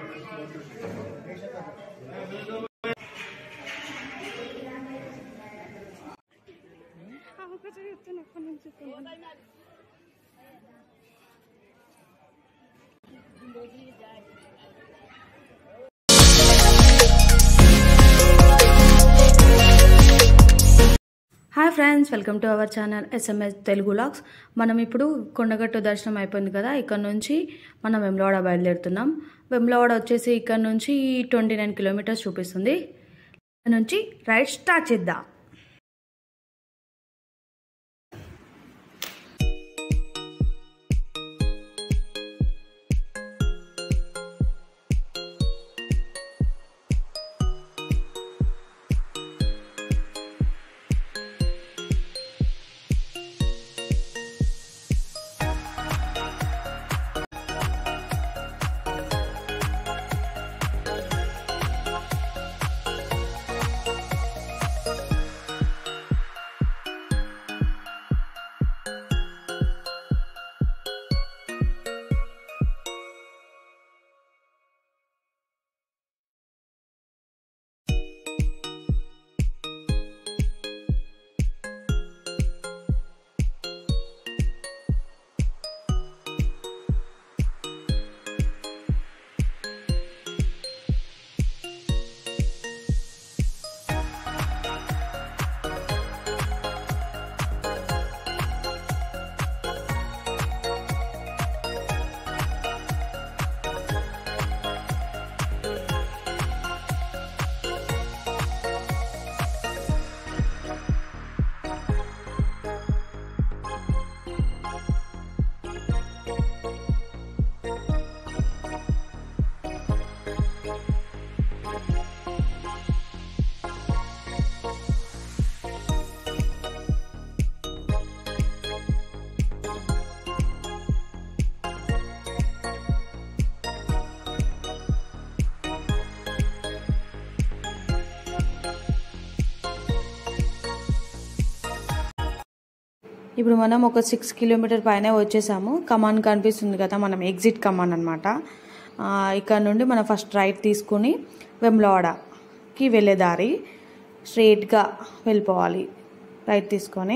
hi friends welcome to our channel SMS Telugu logs మనం ఇప్పుడు కొండగట్టు దర్శనం అయిపోయింది కదా ఇక్కడ నుంచి మనం వెమ్లవాడ బయలుదేరుతున్నాం వెమ్లవాడ వచ్చేసి ఇక్కడ నుంచి ట్వంటీ నైన్ కిలోమీటర్స్ చూపిస్తుంది ఇక్కడ నుంచి రైడ్ స్టార్ట్ చేద్దాం ఇప్పుడు మనం ఒక సిక్స్ కిలోమీటర్ పైన వచ్చేసాము కమాన్ కనిపిస్తుంది కదా మనం ఎగ్జిట్ కమాన్ అనమాట ఇక్కడ నుండి మనం ఫస్ట్ రైట్ తీసుకుని వెమ్లవాడకి వెళ్ళే దారి స్ట్రైట్గా వెళ్ళిపోవాలి రైట్ తీసుకొని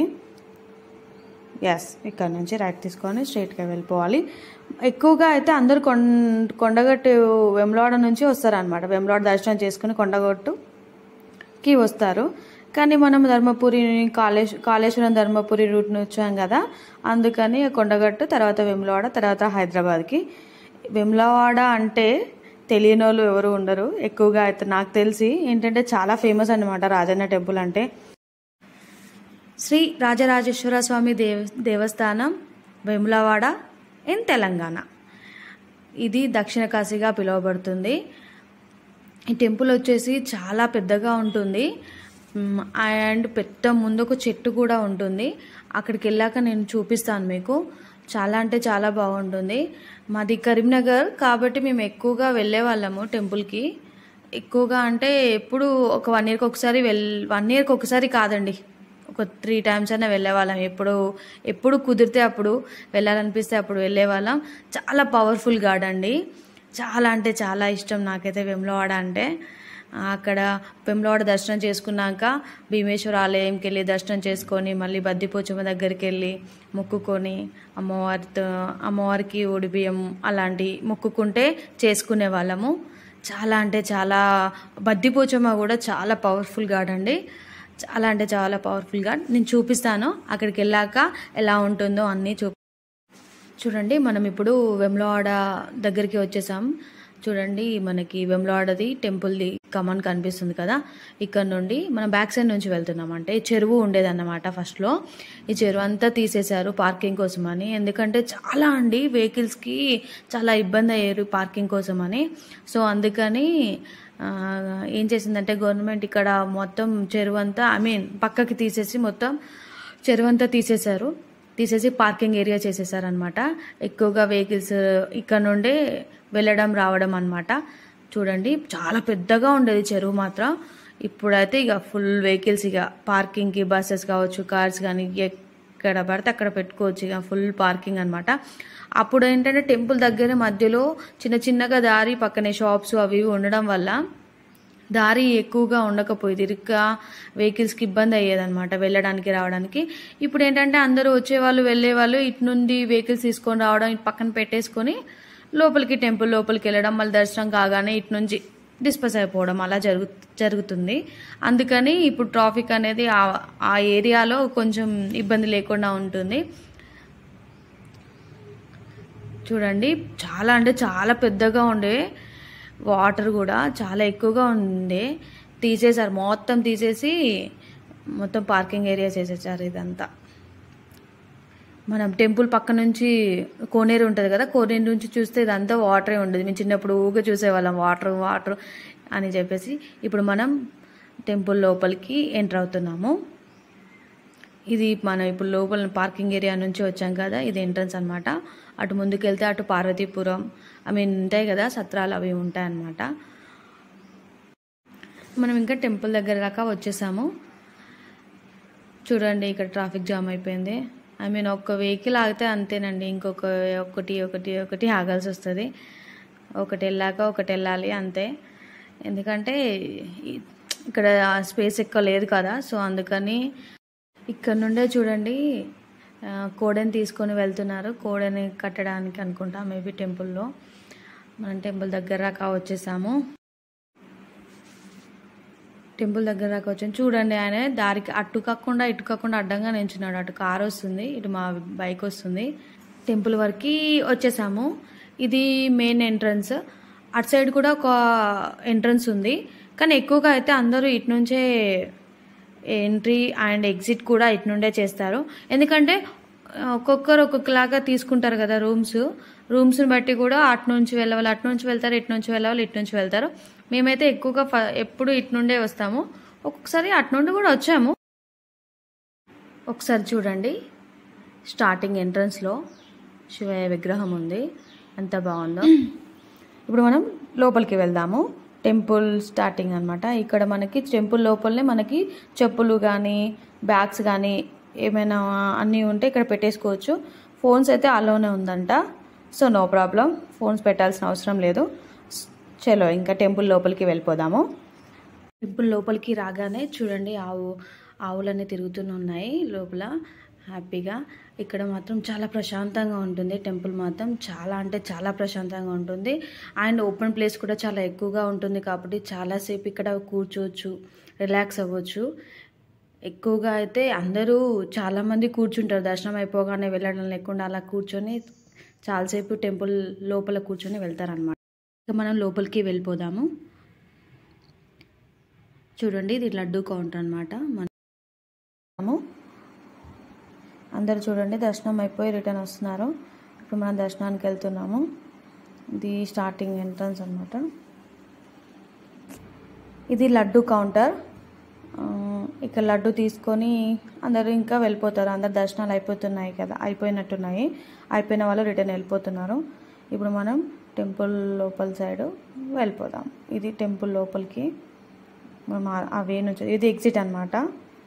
ఎస్ ఇక్కడ నుంచి రైట్ తీసుకొని స్ట్రైట్గా వెళ్ళిపోవాలి ఎక్కువగా అయితే అందరు కొండ కొండగట్టు వెమ్లవాడ నుంచి వస్తారనమాట వెమ్లవాడ దర్శనం చేసుకుని కొండగట్టుకి వస్తారు కానీ మనం ధర్మపురి కాళేశ్ కాళేశ్వరం ధర్మపురి రూట్ని వచ్చాం కదా అందుకని కొండగట్టు తర్వాత వెమ్లవాడ తర్వాత హైదరాబాద్కి వెమ్లవాడ అంటే తెలియని వాళ్ళు ఎవరు ఉండరు ఎక్కువగా అయితే నాకు తెలిసి ఏంటంటే చాలా ఫేమస్ అనమాట రాజన్న టెంపుల్ అంటే శ్రీ రాజరాజేశ్వర స్వామి దేవ దేవస్థానం వెములవాడ ఇన్ తెలంగాణ ఇది దక్షిణ కాశీగా పిలువబడుతుంది ఈ టెంపుల్ వచ్చేసి చాలా పెద్దగా ఉంటుంది అండ్ పెద్ద ముందుకు చెట్టు కూడా ఉంటుంది అక్కడికి వెళ్ళాక నేను చూపిస్తాను మీకు చాలా అంటే చాలా బాగుంటుంది మాది కరీంనగర్ కాబట్టి మేము ఎక్కువగా వెళ్ళే వాళ్ళము టెంపుల్కి ఎక్కువగా అంటే ఎప్పుడు ఒక వన్ ఇయర్కి ఒకసారి వెల్ వన్ ఇయర్కి ఒకసారి కాదండి ఒక త్రీ టైమ్స్ అయినా వెళ్ళేవాళ్ళం ఎప్పుడు ఎప్పుడు కుదిరితే అప్పుడు వెళ్ళాలనిపిస్తే అప్పుడు వెళ్ళేవాళ్ళం చాలా పవర్ఫుల్ గాడ్ అండి చాలా అంటే చాలా ఇష్టం నాకైతే వెమ్లవాడ అంటే అక్కడ వెమ్లవాడ దర్శనం చేసుకున్నాక భీమేశ్వర ఆలయంకి వెళ్ళి దర్శనం చేసుకొని మళ్ళీ బద్దిపోచమ్మ దగ్గరికి వెళ్ళి మొక్కుకొని అమ్మవారితో అమ్మవారికి బియ్యం అలాంటి మొక్కుకుంటే చేసుకునే వాళ్ళము చాలా అంటే చాలా బద్దిపోచమ్మ కూడా చాలా పవర్ఫుల్ గాడ్ అండి చాలా అంటే చాలా పవర్ఫుల్గా నేను చూపిస్తాను అక్కడికి వెళ్ళాక ఎలా ఉంటుందో అన్నీ చూ చూడండి మనం ఇప్పుడు వెమ్లవాడ దగ్గరికి వచ్చేసాం చూడండి మనకి వెమ్లవాడది టెంపుల్ది కమాన్ కనిపిస్తుంది కదా ఇక్కడ నుండి మనం బ్యాక్ సైడ్ నుంచి వెళ్తున్నాం అంటే చెరువు ఉండేదన్నమాట ఫస్ట్లో ఈ చెరువు అంతా తీసేశారు పార్కింగ్ కోసం అని ఎందుకంటే చాలా అండి వెహికల్స్కి చాలా ఇబ్బంది అయ్యారు పార్కింగ్ కోసం అని సో అందుకని ఏం చేసిందంటే గవర్నమెంట్ ఇక్కడ మొత్తం చెరువు అంతా ఐ మీన్ పక్కకి తీసేసి మొత్తం చెరువు అంతా తీసేశారు తీసేసి పార్కింగ్ ఏరియా చేసేసారనమాట ఎక్కువగా వెహికల్స్ ఇక్కడ నుండే వెళ్ళడం రావడం అనమాట చూడండి చాలా పెద్దగా ఉండేది చెరువు మాత్రం ఇప్పుడైతే ఇక ఫుల్ వెహికల్స్ ఇక పార్కింగ్కి బస్సెస్ కావచ్చు కార్స్ కానీ ఎక్కడ పడితే అక్కడ పెట్టుకోవచ్చు ఇక ఫుల్ పార్కింగ్ అనమాట అప్పుడు ఏంటంటే టెంపుల్ దగ్గర మధ్యలో చిన్న చిన్నగా దారి పక్కనే షాప్స్ అవి ఇవి ఉండడం వల్ల దారి ఎక్కువగా ఉండకపోయేది ఇరుగ్గా వెహికల్స్కి ఇబ్బంది అయ్యేదన్నమాట వెళ్ళడానికి రావడానికి ఇప్పుడు ఏంటంటే అందరూ వచ్చేవాళ్ళు వెళ్ళేవాళ్ళు ఇటు నుండి వెహికల్స్ తీసుకొని రావడం ఇటు పక్కన పెట్టేసుకొని లోపలికి టెంపుల్ లోపలికి వెళ్ళడం మళ్ళీ దర్శనం కాగానే ఇటు నుంచి డిస్పస్ అయిపోవడం అలా జరుగు జరుగుతుంది అందుకని ఇప్పుడు ట్రాఫిక్ అనేది ఆ ఆ ఏరియాలో కొంచెం ఇబ్బంది లేకుండా ఉంటుంది చూడండి చాలా అంటే చాలా పెద్దగా ఉండే వాటర్ కూడా చాలా ఎక్కువగా ఉండే తీసేశారు మొత్తం తీసేసి మొత్తం పార్కింగ్ ఏరియా చేసేసారు ఇదంతా మనం టెంపుల్ పక్క నుంచి కోనేరు ఉంటుంది కదా కోనేరు నుంచి చూస్తే ఇదంతా వాటరే ఉండేది మేము చిన్నప్పుడు ఊగా చూసేవాళ్ళం వాటర్ వాటర్ అని చెప్పేసి ఇప్పుడు మనం టెంపుల్ లోపలికి ఎంటర్ అవుతున్నాము ఇది మనం ఇప్పుడు లోపల పార్కింగ్ ఏరియా నుంచి వచ్చాం కదా ఇది ఎంట్రన్స్ అనమాట అటు ముందుకు వెళ్తే అటు పార్వతీపురం ఐ మీన్ ఉంటాయి కదా సత్రాలు అవి ఉంటాయి అన్నమాట మనం ఇంకా టెంపుల్ దగ్గర దాకా వచ్చేసాము చూడండి ఇక్కడ ట్రాఫిక్ జామ్ అయిపోయింది ఐ మీన్ ఒక్క వెహికల్ ఆగితే అంతేనండి ఇంకొక ఒకటి ఒకటి ఒకటి ఆగాల్సి వస్తుంది ఒకటి వెళ్ళాక ఒకటి వెళ్ళాలి అంతే ఎందుకంటే ఈ- ఇక్కడ స్పేస్ ఎక్కువ లేదు కదా సో అందుకని ఇక్కడ నుండే చూడండి ఆ, కోడెని తీసుకొని వెళ్తున్నారు కోడెని కట్టడానికి అనుకుంటా మేబీ టెంపుల్లో మనం టెంపుల్ దగ్గర దాకా వచ్చేసాము టెంపుల్ దగ్గర దాకా వచ్చాం చూడండి ఆయన దారికి అటు కాకుండా ఇటు కాకుండా అడ్డంగా నించున్నాడు అటు కార్ వస్తుంది ఇటు మా బైక్ వస్తుంది టెంపుల్ వరకు వచ్చేసాము ఇది మెయిన్ ఎంట్రన్స్ అటు సైడ్ కూడా ఒక ఎంట్రన్స్ ఉంది కానీ ఎక్కువగా అయితే అందరూ ఇటు నుంచే ఎంట్రీ అండ్ ఎగ్జిట్ కూడా ఇటు నుండే చేస్తారు ఎందుకంటే ఆ, ఒక్కొక్కరు ఒక్కొక్కలాగా తీసుకుంటారు కదా రూమ్స్ రూమ్స్ని బట్టి కూడా అటు నుంచి వెళ్ళవాలి అటు నుంచి వెళ్తారు ఇటు నుంచి వెళ్ళవాలి ఇటు నుంచి వెళ్తారు మేమైతే ఎక్కువగా ఫ- ఎప్పుడు ఇటు నుండే వస్తాము ఒక్కొక్కసారి అటు నుండి కూడా వచ్చాము ఒకసారి చూడండి స్టార్టింగ్ ఎంట్రన్స్లో శివయ్య విగ్రహం ఉంది ఎంత బాగుందో ఇప్పుడు మనం లోపలికి వెళ్దాము టెంపుల్ స్టార్టింగ్ అన్నమాట ఇక్కడ మనకి టెంపుల్ లోపలనే మనకి చెప్పులు కానీ బ్యాగ్స్ కానీ ఏమైనా అన్నీ ఉంటే ఇక్కడ పెట్టేసుకోవచ్చు ఫోన్స్ అయితే అలోనే ఉందంట సో నో ప్రాబ్లం ఫోన్స్ పెట్టాల్సిన అవసరం లేదు చలో ఇంకా టెంపుల్ లోపలికి వెళ్ళిపోదాము టెంపుల్ లోపలికి రాగానే చూడండి ఆవు ఆవులన్నీ తిరుగుతూనే ఉన్నాయి లోపల హ్యాపీగా ఇక్కడ మాత్రం చాలా ప్రశాంతంగా ఉంటుంది టెంపుల్ మాత్రం చాలా అంటే చాలా ప్రశాంతంగా ఉంటుంది అండ్ ఓపెన్ ప్లేస్ కూడా చాలా ఎక్కువగా ఉంటుంది కాబట్టి చాలాసేపు ఇక్కడ కూర్చోవచ్చు రిలాక్స్ అవ్వచ్చు ఎక్కువగా అయితే అందరూ చాలామంది కూర్చుంటారు దర్శనం అయిపోగానే వెళ్ళడం లేకుండా అలా కూర్చొని చాలాసేపు టెంపుల్ లోపల కూర్చొని వెళ్తారనమాట ఇక మనం లోపలికి వెళ్ళిపోదాము చూడండి ఇది లడ్డు కౌంటర్ అనమాట మనము అందరు చూడండి దర్శనం అయిపోయి రిటర్న్ వస్తున్నారు ఇప్పుడు మనం దర్శనానికి వెళ్తున్నాము ఇది స్టార్టింగ్ ఎంట్రన్స్ అనమాట ఇది లడ్డు కౌంటర్ ఆ, ఇక్కడ లడ్డు తీసుకొని అందరూ ఇంకా వెళ్ళిపోతారు అందరు దర్శనాలు అయిపోతున్నాయి కదా అయిపోయినట్టున్నాయి అయిపోయిన వాళ్ళు రిటర్న్ వెళ్ళిపోతున్నారు ఇప్పుడు మనం టెంపుల్ లోపల సైడ్ వెళ్ళిపోదాం ఇది టెంపుల్ లోపలికి మనం ఆ- ఆ వే నుంచి ఇది ఎగ్జిట్ అనమాట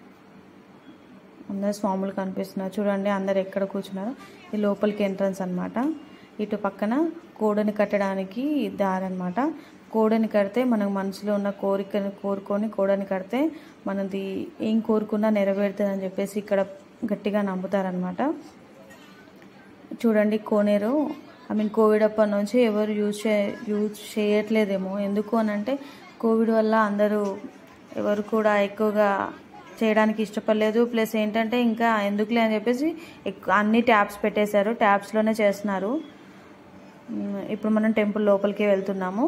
అందరు స్వాములు కనిపిస్తున్నారు చూడండి అందరు ఎక్కడ కూర్చున్నారు ఇది లోపలికి ఎంట్రన్స్ అన్నమాట ఇటు పక్కన కోడని కట్టడానికి దారి అనమాట కోడని కడితే మనకు మనసులో ఉన్న కోరికని కోరుకొని కోడని కడితే మనది ఏం కోరుకున్నా నెరవేరుతుంది అని చెప్పేసి ఇక్కడ గట్టిగా నమ్ముతారనమాట చూడండి కోనేరు ఐ మీన్ కోవిడ్ అప్పటి నుంచి ఎవరు యూజ్ చే యూజ్ చేయట్లేదేమో ఎందుకు అని అంటే కోవిడ్ వల్ల అందరూ ఎవరు కూడా ఎక్కువగా చేయడానికి ఇష్టపడలేదు ప్లస్ ఏంటంటే ఇంకా ఎందుకులే అని చెప్పేసి ఎక్కువ అన్ని ట్యాప్స్ పెట్టేశారు ట్యాప్స్లోనే చేస్తున్నారు ఉమ్, ఇప్పుడు మనం టెంపుల్ లోపలికి వెళ్తున్నాము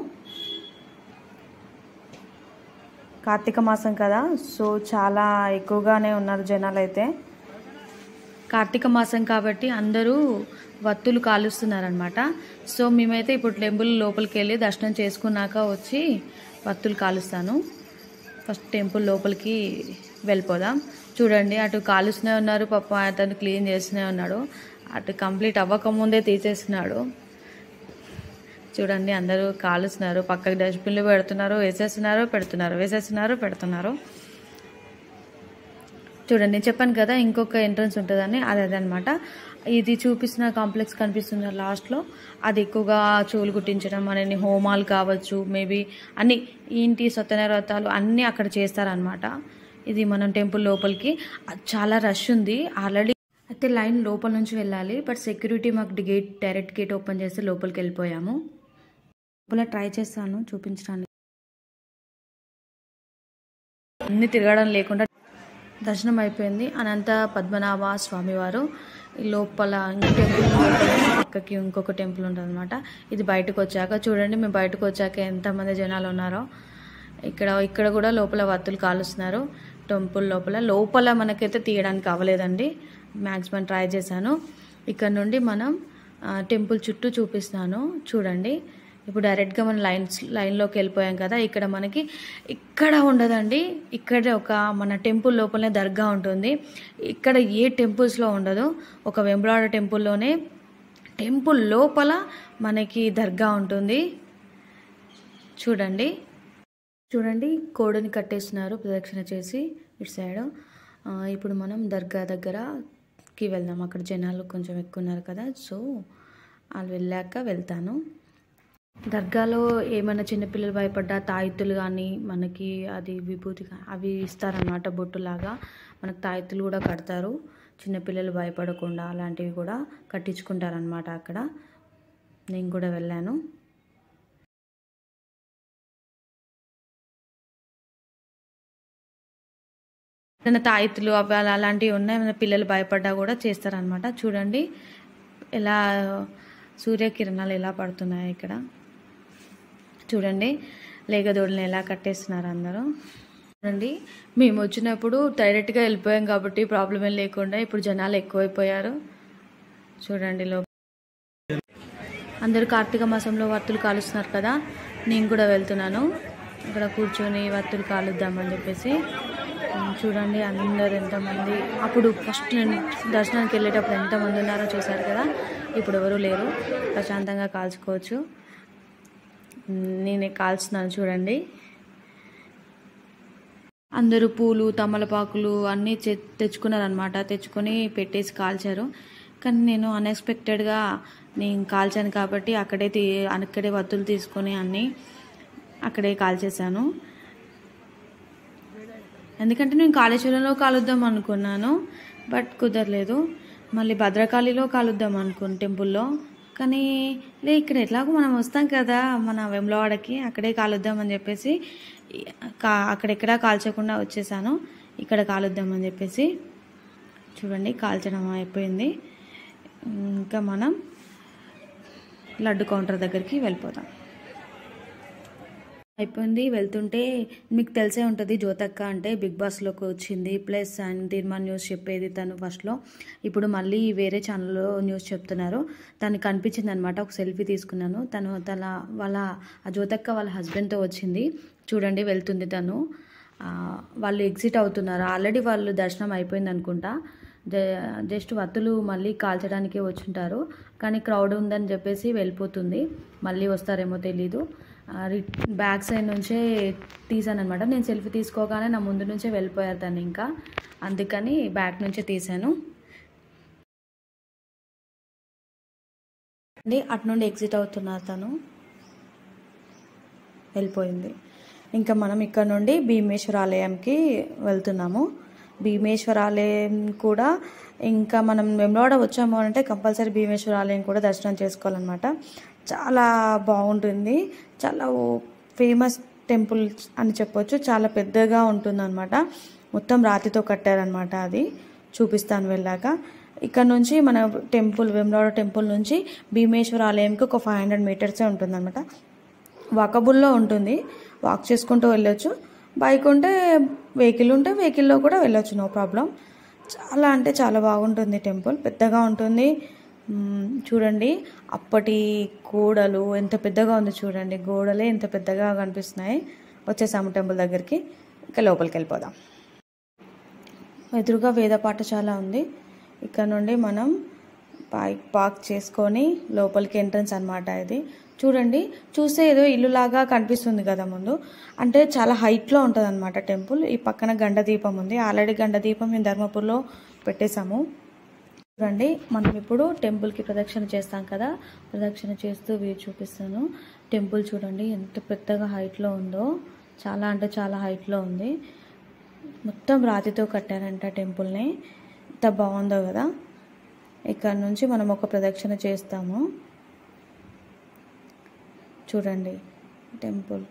కార్తీక మాసం కదా సో చాలా ఎక్కువగానే ఉన్నారు జనాలు అయితే కార్తీక మాసం కాబట్టి అందరూ వత్తులు కాలుస్తున్నారనమాట సో మేమైతే ఇప్పుడు టెంపుల్ లోపలికి వెళ్ళి దర్శనం చేసుకున్నాక వచ్చి వత్తులు కాలుస్తాను ఫస్ట్ టెంపుల్ లోపలికి వెళ్ళిపోదాం చూడండి అటు కాలుస్తూనే ఉన్నారు పాప అతను క్లీన్ చేస్తూనే ఉన్నాడు అటు కంప్లీట్ అవ్వకముందే తీసేస్తున్నాడు చూడండి అందరూ కాలుస్తున్నారు పక్కకి డస్ట్బిన్లు పెడుతున్నారు వేసేస్తున్నారు పెడుతున్నారు వేసేస్తున్నారు పెడుతున్నారు చూడండి నేను చెప్పాను కదా ఇంకొక ఎంట్రన్స్ ఉంటుందని అది అదనమాట ఇది చూపిస్తున్న కాంప్లెక్స్ కనిపిస్తుంది లాస్ట్లో అది ఎక్కువగా చెవులు కుట్టించడం అనేది హోమాలు కావచ్చు మేబీ అన్ని ఇంటి సత్యనారాయణ వ్రతాలు అన్నీ అక్కడ చేస్తారనమాట ఇది మనం టెంపుల్ లోపలికి అది చాలా రష్ ఉంది ఆల్రెడీ అయితే లైన్ లోపల నుంచి వెళ్ళాలి బట్ సెక్యూరిటీ మాకు గేట్ డైరెక్ట్ గేట్ ఓపెన్ చేస్తే లోపలికి వెళ్ళిపోయాము లోపల ట్రై చేస్తాను చూపించడానికి అన్ని తిరగడం లేకుండా దర్శనం అయిపోయింది అనంత పద్మనాభ స్వామివారు ఈ లోపల ఇంకో టెంపుల్ పక్కకి ఇంకొక టెంపుల్ ఉంటుంది అనమాట ఇది బయటకు వచ్చాక చూడండి మేము బయటకు వచ్చాక ఎంతమంది జనాలు ఉన్నారో ఇక్కడ ఇక్కడ కూడా లోపల వత్తులు కాలుస్తున్నారు టెంపుల్ లోపల లోపల మనకైతే తీయడానికి అవ్వలేదండి మ్యాక్సిమం ట్రై చేశాను ఇక్కడ నుండి మనం ఆ, టెంపుల్ చుట్టూ చూపిస్తాను చూడండి ఇప్పుడు డైరెక్ట్గా మనం లైన్స్ లైన్లోకి వెళ్ళిపోయాం కదా ఇక్కడ మనకి ఇక్కడ ఉండదండి ఇక్కడ ఒక మన టెంపుల్ లోపలనే దర్గా ఉంటుంది ఇక్కడ ఏ టెంపుల్స్లో ఉండదు ఒక వెంబలాడ టెంపుల్లోనే టెంపుల్ లోపల మనకి దర్గా ఉంటుంది చూడండి చూడండి కోడిని కట్టేస్తున్నారు ప్రదక్షిణ చేసి ఇటు సైడ్ ఆ, ఇప్పుడు మనం దర్గా దగ్గరకి వెళ్దాం అక్కడ జనాలు కొంచెం ఎక్కువ ఉన్నారు కదా సో వాళ్ళు వెళ్ళాక వెళ్తాను దర్గాలో ఏమైనా చిన్నపిల్లలు భయపడ్డా తాయిత్తులు కానీ మనకి అది విభూతి గా- అవి ఇస్తారనమాట బొట్టులాగా మనకు తాయిత్తులు కూడా కడతారు చిన్నపిల్లలు భయపడకుండా అలాంటివి కూడా కట్టించుకుంటారనమాట అక్కడ నేను కూడా వెళ్ళాను ఏదైనా తాయిత్తులు అవి అలా అలాంటివి ఉన్నాయి ఏమైనా పిల్లలు భయపడ్డా కూడా చేస్తారనమాట చూడండి ఎలా సూర్యకిరణాలు ఎలా పడుతున్నాయి ఇక్కడ చూడండి లేగదోడులను ఎలా కట్టేస్తున్నారు అందరూ చూడండి మేము వచ్చినప్పుడు డైరెక్ట్గా వెళ్ళిపోయాం కాబట్టి ప్రాబ్లం ఏం లేకుండా ఇప్పుడు జనాలు ఎక్కువైపోయారు చూడండి లో అందరూ కార్తీక మాసంలో వత్తులు కాలుస్తున్నారు కదా నేను కూడా వెళ్తున్నాను ఇక్కడ కూర్చొని వత్తులు కాలుద్దామని చెప్పేసి ఉమ్, చూడండి అందరు ఎంతమంది అప్పుడు ఫస్ట్ నేను దర్శనానికి వెళ్ళేటప్పుడు ఎంతమంది ఉన్నారో చూశారు కదా ఇప్పుడు ఎవరు లేరు ప్రశాంతంగా కాల్చుకోవచ్చు ఉమ్, నేనే కాల్చున్నాను చూడండి అందరూ పూలు తమలపాకులు అన్నీ తె- తెచ్చుకున్నారనమాట తెచ్చుకొని పెట్టేసి కాల్చారు కానీ నేను అన్ఎక్స్పెక్టెడ్గా నేను కాల్చాను కాబట్టి అక్కడే తీ అక్కడే వత్తులు తీసుకొని అన్నీ అక్కడే కాల్చేశాను ఎందుకంటే నేను కాళేశ్వరంలో కాలుద్దాం అనుకున్నాను బట్ కుదరలేదు మళ్ళీ భద్రకాళిలో కాలుద్దాం అనుకుని టెంపుల్లో కానీ లే ఇక్కడ ఎట్లాగో మనం వస్తాం కదా మన వెమ్లవాడకి అక్కడే కాలుద్దాం అని చెప్పేసి కా అక్కడెక్కడా కాల్చకుండా వచ్చేసాను ఇక్కడ కాలుద్దాం అని చెప్పేసి చూడండి కాల్చడం అయిపోయింది ఇంకా మనం లడ్డు కౌంటర్ దగ్గరికి వెళ్ళిపోతాం అయిపోయింది వెళ్తుంటే మీకు తెలిసే ఉంటుంది జ్యోతక్క అంటే బిగ్ బాస్లోకి వచ్చింది ప్లస్ అండ్ తీర్మాన్ న్యూస్ చెప్పేది తను ఫస్ట్లో ఇప్పుడు మళ్ళీ వేరే ఛానల్లో న్యూస్ చెప్తున్నారు తను కనిపించింది అనమాట ఒక సెల్ఫీ తీసుకున్నాను తను తన వాళ్ళ ఆ జ్యోతక్క వాళ్ళ హస్బెండ్తో వచ్చింది చూడండి వెళ్తుంది తను ఆ, వాళ్ళు ఎగ్జిట్ అవుతున్నారు ఆల్రెడీ వాళ్ళు దర్శనం అయిపోయింది అనుకుంటా జ- జస్ట్ వత్తులు మళ్ళీ కాల్చడానికే వచ్చుంటారు కానీ క్రౌడ్ ఉందని చెప్పేసి వెళ్ళిపోతుంది మళ్ళీ వస్తారేమో తెలీదు ఆ, రి- బ్యాక్ సైడ్ నుంచే తీసాను అనమాట నేను సెల్ఫీ తీసుకోగానే నా ముందు నుంచే వెళ్ళిపోయారు తను ఇంకా అందుకని బ్యాక్ నుంచే తీశాను అండి అటు నుండి ఎగ్జిట్ అవుతున్నారు తను వెళ్ళిపోయింది ఇంకా మనం ఇక్కడ నుండి భీమేశ్వర ఆలయంకి వెళ్తున్నాము భీమేశ్వర ఆలయం కూడా ఇంకా మనం వెమ్లవాడ వచ్చాము అంటే కంపల్సరీ భీమేశ్వర ఆలయం కూడా దర్శనం చేసుకోవాలన్నమాట చాలా బాగుంటుంది చాలా ఫేమస్ టెంపుల్ అని చెప్పొచ్చు చాలా పెద్దగా ఉంటుందన్నమాట మొత్తం రాతితో కట్టారనమాట అది చూపిస్తాను వెళ్ళాక ఇక్కడ నుంచి మన టెంపుల్ వేములవాడ టెంపుల్ నుంచి భీమేశ్వర ఆలయంకి ఒక ఫైవ్ హండ్రెడ్ మీటర్సే ఉంటుందన్నమాట వాకబుల్లో ఉంటుంది వాక్ చేసుకుంటూ వెళ్ళొచ్చు బైక్ ఉంటే వెహికల్ ఉంటే వెహికల్లో కూడా వెళ్ళొచ్చు నో ప్రాబ్లం చాలా అంటే చాలా బాగుంటుంది టెంపుల్ పెద్దగా ఉంటుంది మ్మ్, చూడండి అప్పటి గోడలు ఎంత పెద్దగా ఉంది చూడండి గోడలే ఎంత పెద్దగా కనిపిస్తున్నాయి వచ్చేసాము టెంపుల్ దగ్గరికి ఇంకా లోపలికి వెళ్ళిపోదాం ఎదురుగా వేద పాఠశాల ఉంది ఇక్కడ నుండి మనం బైక్ పార్క్ చేసుకొని లోపలికి ఎంట్రన్స్ అనమాట ఇది చూడండి చూస్తే ఏదో ఇల్లులాగా కనిపిస్తుంది కదా ముందు అంటే చాలా హైట్లో ఉంటుంది అనమాట టెంపుల్ ఈ పక్కన గండ దీపం ఉంది ఆల్రెడీ గండ దీపం మేము ధర్మపూర్లో పెట్టేశాము చూడండి మనం ఇప్పుడు టెంపుల్కి ప్రదక్షిణ చేస్తాం కదా ప్రదక్షిణ చేస్తూ వ్యూ చూపిస్తాను టెంపుల్ చూడండి ఎంత పెద్దగా హైట్లో ఉందో చాలా అంటే చాలా హైట్లో ఉంది మొత్తం రాతితో కట్టారంట టెంపుల్ని ఎంత బాగుందో కదా ఇక్కడ నుంచి మనం ఒక ప్రదక్షిణ చేస్తాము చూడండి టెంపుల్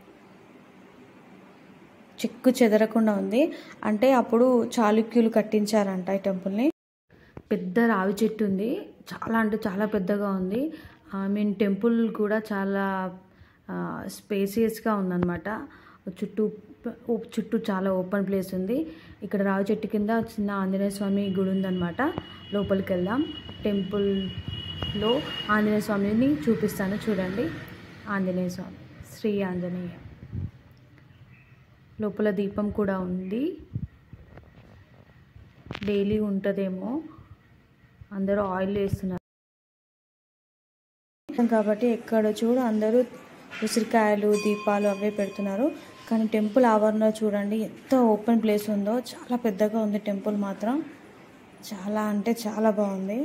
చిక్కు చెదరకుండా ఉంది అంటే అప్పుడు చాళుక్యులు కట్టించారంట ఈ టెంపుల్ని పెద్ద రావి చెట్టు ఉంది చాలా అంటే చాలా పెద్దగా ఉంది ఐ మీన్ టెంపుల్ కూడా చాలా స్పేసియస్గా ఉందన్నమాట చుట్టూ చుట్టూ చాలా ఓపెన్ ప్లేస్ ఉంది ఇక్కడ రావి చెట్టు కింద చిన్న ఆంజనేయ స్వామి గుడి ఉందన్నమాట లోపలికి వెళ్దాం టెంపుల్లో ఆంజనేయ స్వామిని చూపిస్తాను చూడండి ఆంజనేయ స్వామి శ్రీ ఆంజనేయ లోపల దీపం కూడా ఉంది డైలీ ఉంటుందేమో అందరూ ఆయిల్ వేస్తున్నారు కాబట్టి ఎక్కడ చూడు అందరూ ఉసిరికాయలు దీపాలు అవే పెడుతున్నారు కానీ టెంపుల్ ఆవరణ చూడండి ఎంత ఓపెన్ ప్లేస్ ఉందో చాలా పెద్దగా ఉంది టెంపుల్ మాత్రం చాలా అంటే చాలా బాగుంది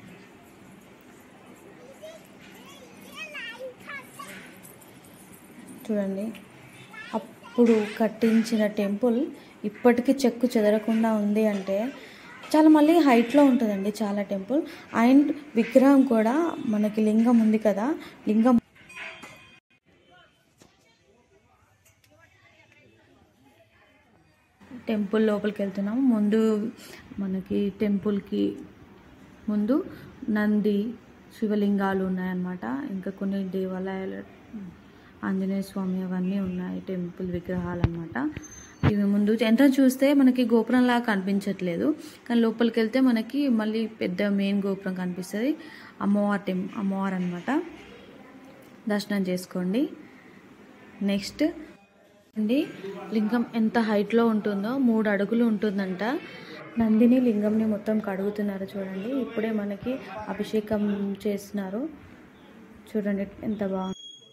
చూడండి అప్పుడు కట్టించిన టెంపుల్ ఇప్పటికీ చెక్కు చెదరకుండా ఉంది అంటే చాలా మళ్ళీ హైట్లో ఉంటుందండి చాలా టెంపుల్ అండ్ విగ్రహం కూడా మనకి లింగం ఉంది కదా లింగం టెంపుల్ లోపలికి వెళ్తున్నాము ముందు మనకి టెంపుల్కి ముందు నంది శివలింగాలు ఉన్నాయన్నమాట ఇంకా కొన్ని దేవాలయాలు ఆంజనేయ స్వామి అవన్నీ ఉన్నాయి టెంపుల్ విగ్రహాలు అనమాట ఇవి ముందు ఎంట్రన్స్ చూస్తే మనకి గోపురంలాగా కనిపించట్లేదు కానీ లోపలికి వెళ్తే మనకి మళ్ళీ పెద్ద మెయిన్ గోపురం కనిపిస్తుంది అమ్మవారి టెం అమ్మవారు అనమాట దర్శనం చేసుకోండి నెక్స్ట్ అండి లింగం ఎంత హైట్లో ఉంటుందో మూడు అడుగులు ఉంటుందంట నందిని లింగంని మొత్తం కడుగుతున్నారు చూడండి ఇప్పుడే మనకి అభిషేకం చేస్తున్నారు చూడండి ఎంత బాగుంది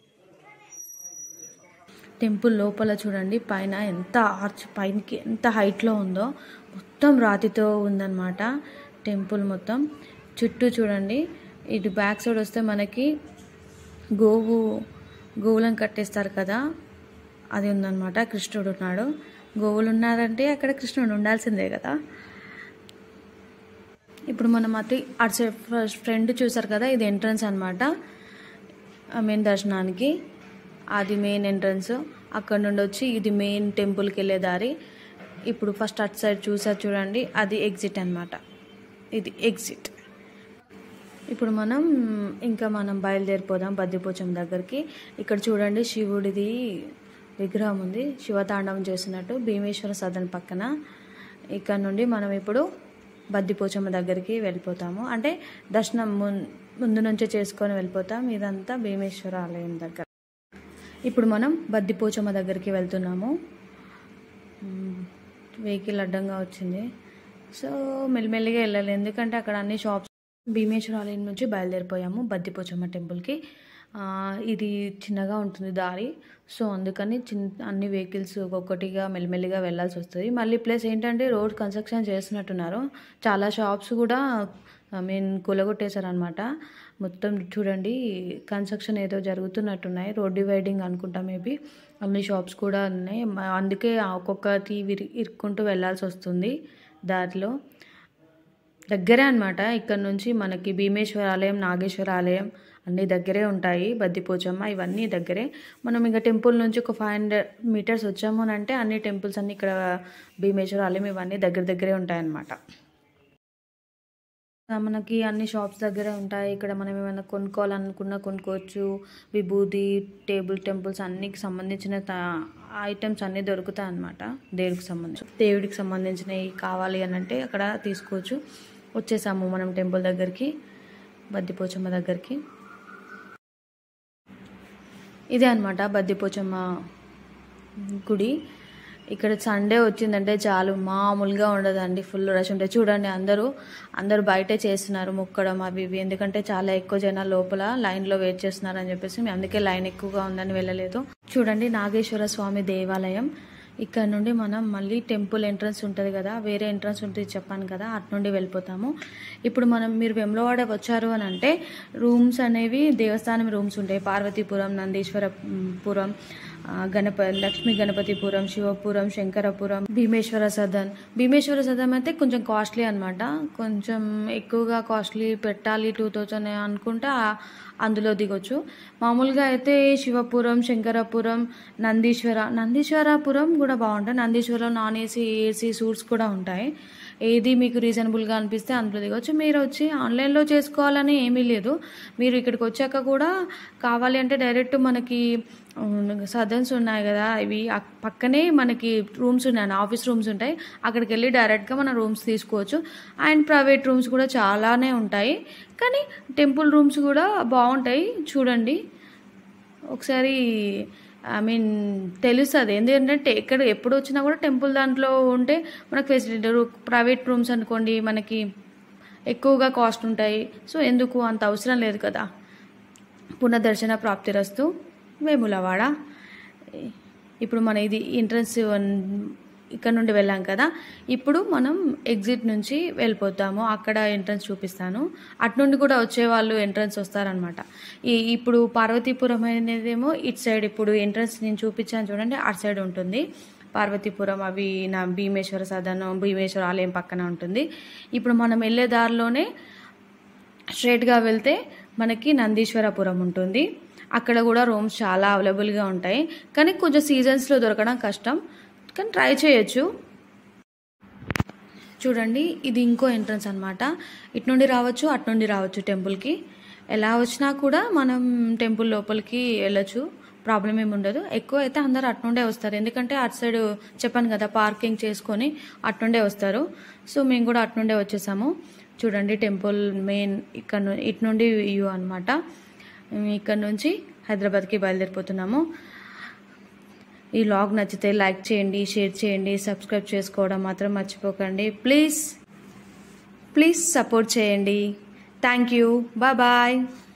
టెంపుల్ లోపల చూడండి పైన ఎంత ఆర్చ్ పైనకి ఎంత హైట్లో ఉందో మొత్తం రాతితో ఉందన్నమాట టెంపుల్ మొత్తం చుట్టూ చూడండి ఇటు బ్యాక్ సైడ్ వస్తే మనకి గోవు గోవులను కట్టేస్తారు కదా అది ఉందన్నమాట కృష్ణుడు ఉన్నాడు గోవులు ఉన్నారంటే అక్కడ కృష్ణుడు ఉండాల్సిందే కదా ఇప్పుడు మనం అతి అటు సైడ్ ఫ్రెండ్ చూసారు కదా ఇది ఎంట్రన్స్ అనమాట మెయిన్ దర్శనానికి అది మెయిన్ ఎంట్రన్స్ అక్కడ నుండి వచ్చి ఇది మెయిన్ టెంపుల్కి వెళ్ళే దారి ఇప్పుడు ఫస్ట్ అటు సైడ్ చూసారు చూడండి అది ఎగ్జిట్ అనమాట ఇది ఎగ్జిట్ ఇప్పుడు మనం ఇంకా మనం బయలుదేరిపోదాం బద్దిపోచం దగ్గరికి ఇక్కడ చూడండి శివుడిది విగ్రహం ఉంది శివతాండవం చేస్తున్నట్టు భీమేశ్వర సదన్ పక్కన ఇక్కడ నుండి మనం ఇప్పుడు బద్దిపోచమ్మ దగ్గరికి వెళ్ళిపోతాము అంటే దర్శనం ముందు నుంచే చేసుకొని వెళ్ళిపోతాం ఇదంతా భీమేశ్వర ఆలయం దగ్గర ఇప్పుడు మనం బద్దిపోచమ్మ దగ్గరికి వెళ్తున్నాము వెహికల్ అడ్డంగా వచ్చింది సో మెల్లిమెల్లిగా వెళ్ళాలి ఎందుకంటే అక్కడ అన్ని షాప్స్ భీమేశ్వర ఆలయం నుంచి బయలుదేరిపోయాము బద్దిపోచమ్మ టెంపుల్కి ఇది చిన్నగా ఉంటుంది దారి సో అందుకని చిన్న అన్ని వెహికల్స్ ఒక్కొక్కటిగా మెల్లిమెల్లిగా వెళ్ళాల్సి వస్తుంది మళ్ళీ ప్లస్ ఏంటంటే రోడ్ కన్స్ట్రక్షన్ చేస్తున్నట్టున్నారు చాలా షాప్స్ కూడా మీన్ కూలగొట్టేశారనమాట మొత్తం చూడండి కన్స్ట్రక్షన్ ఏదో జరుగుతున్నట్టున్నాయి రోడ్ డివైడింగ్ అనుకుంటా మేబీ అన్ని షాప్స్ కూడా ఉన్నాయి అందుకే ఒక్కొక్కటి విరి ఇరుక్కుంటూ వెళ్ళాల్సి వస్తుంది దారిలో దగ్గరే అనమాట ఇక్కడ నుంచి మనకి భీమేశ్వర ఆలయం నాగేశ్వర ఆలయం అన్నీ దగ్గరే ఉంటాయి బద్దిపోచమ్మ ఇవన్నీ దగ్గరే మనం ఇంకా టెంపుల్ నుంచి ఒక ఫైవ్ హండ్రెడ్ మీటర్స్ వచ్చాము అని అంటే అన్ని టెంపుల్స్ అన్నీ ఇక్కడ భీమేశ్వర ఆలయం ఇవన్నీ దగ్గర దగ్గరే ఉంటాయన్నమాట మనకి అన్ని షాప్స్ దగ్గరే ఉంటాయి ఇక్కడ మనం ఏమైనా కొనుక్కోవాలనుకున్నా కొనుక్కోవచ్చు విభూది టేబుల్ టెంపుల్స్ అన్నికి సంబంధించిన ఐటమ్స్ అన్నీ దొరుకుతాయి అన్నమాట దేవుడికి సంబంధించి దేవుడికి సంబంధించినవి కావాలి అని అంటే అక్కడ తీసుకోవచ్చు వచ్చేసాము మనం టెంపుల్ దగ్గరికి బద్దిపోచమ్మ దగ్గరికి ఇదే అనమాట బద్దిపోచమ్మ గుడి ఇక్కడ సండే వచ్చిందంటే చాలు మామూలుగా ఉండదండి ఫుల్ రష్ ఉంటాయి చూడండి అందరూ అందరూ బయటే చేస్తున్నారు ముక్కడం అవి ఇవి ఎందుకంటే చాలా ఎక్కువ జనాలు లోపల లైన్లో వెయిట్ చేస్తున్నారు అని చెప్పేసి మేము అందుకే లైన్ ఎక్కువగా ఉందని వెళ్ళలేదు చూడండి నాగేశ్వర స్వామి దేవాలయం ఇక్కడ నుండి మనం మళ్ళీ టెంపుల్ ఎంట్రన్స్ ఉంటుంది కదా వేరే ఎంట్రన్స్ ఉంటుంది చెప్పాను కదా అటు నుండి వెళ్ళిపోతాము ఇప్పుడు మనం మీరు వెమ్లవాడ వచ్చారు అని అంటే రూమ్స్ అనేవి దేవస్థానం రూమ్స్ ఉంటాయి పార్వతీపురం నందీశ్వరపురం ఆ, గణప లక్ష్మీ గణపతిపురం శివపురం శంకరపురం భీమేశ్వర సదన్ భీమేశ్వర సదన్ అయితే కొంచెం కాస్ట్లీ అనమాట కొంచెం ఎక్కువగా కాస్ట్లీ పెట్టాలి టూ థౌజండ్ అనుకుంటే ఆ- అందులో దిగొచ్చు మామూలుగా అయితే శివపురం శంకరపురం నందీశ్వర నందీశ్వరపురం కూడా బాగుంటాయి Nandishwaram non AC AC suites కూడా ఉంటాయి ఏది మీకు రీజనబుల్గా అనిపిస్తే అందులో దిగొచ్చు మీరు వచ్చి ఆన్లైన్లో చేసుకోవాలని ఏమీ లేదు మీరు ఇక్కడికి వచ్చాక కూడా కావాలి అంటే డైరెక్ట్ మనకి సదన్స్ ఉన్నాయి కదా ఇవి అక్- పక్కనే మనకి రూమ్స్ ఉన్నాయి ఆఫీస్ రూమ్స్ ఉంటాయి అక్కడికి వెళ్ళి డైరెక్ట్గా మన రూమ్స్ తీసుకోవచ్చు అండ్ ప్రైవేట్ రూమ్స్ కూడా చాలానే ఉంటాయి కానీ టెంపుల్ రూమ్స్ కూడా బాగుంటాయి చూడండి ఒకసారి ఐ మీన్ తెలుస్తుంది ఎందుకంటే ఎక్కడ ఎప్పుడు వచ్చినా కూడా టెంపుల్ దాంట్లో ఉంటే మనకు ఫెసిలిటీ ప్రైవేట్ రూమ్స్ అనుకోండి మనకి ఎక్కువగా కాస్ట్ ఉంటాయి సో ఎందుకు అంత అవసరం లేదు కదా పునర్దర్శన ప్రాప్తిరస్తు వేములవాడ ఇప్పుడు మన ఇది ఎంట్రన్స్ ఇక్కడ నుండి వెళ్ళాం కదా ఇప్పుడు మనం ఎగ్జిట్ నుంచి వెళ్ళిపోతాము అక్కడ ఎంట్రన్స్ చూపిస్తాను అటు నుండి కూడా వచ్చే వాళ్ళు ఎంట్రన్స్ వస్తారనమాట ఈ ఇప్పుడు పార్వతీపురం అనేదేమో ఇటు సైడ్ ఇప్పుడు ఎంట్రన్స్ నేను చూపించాను చూడండి అటు సైడ్ ఉంటుంది పార్వతీపురం అవి నా భీమేశ్వర సదనం భీమేశ్వర ఆలయం పక్కన ఉంటుంది ఇప్పుడు మనం వెళ్ళే దారిలోనే స్ట్రైట్గా వెళ్తే మనకి నందీశ్వరపురం ఉంటుంది అక్కడ కూడా రూమ్స్ చాలా అవైలబుల్గా ఉంటాయి కానీ కొంచెం సీజన్స్లో దొరకడం కష్టం కానీ ట్రై చేయొచ్చు చూడండి ఇది ఇంకో ఎంట్రన్స్ అనమాట ఇటు నుండి రావచ్చు అటు నుండి రావచ్చు టెంపుల్కి ఎలా వచ్చినా కూడా మనం టెంపుల్ లోపలికి వెళ్ళొచ్చు ప్రాబ్లం ఏమి ఉండదు ఎక్కువ అయితే అందరు అటు నుండే వస్తారు ఎందుకంటే అటు సైడ్ చెప్పాను కదా పార్కింగ్ చేసుకొని అటు నుండే వస్తారు సో మేము కూడా అటు నుండే వచ్చేసాము చూడండి టెంపుల్ మెయిన్ ఇక్కడ ను- ఇటు నుండి వ్యూ అనమాట ఇక్కడ నుంచి హైదరాబాద్కి బయలుదేరిపోతున్నాము ఈ లాగ్ నచ్చితే లైక్ చేయండి షేర్ చేయండి సబ్స్క్రైబ్ చేసుకోవడం మాత్రం మర్చిపోకండి ప్లీజ్ ప్లీజ్ సపోర్ట్ చేయండి థ్యాంక్ యూ బాయ్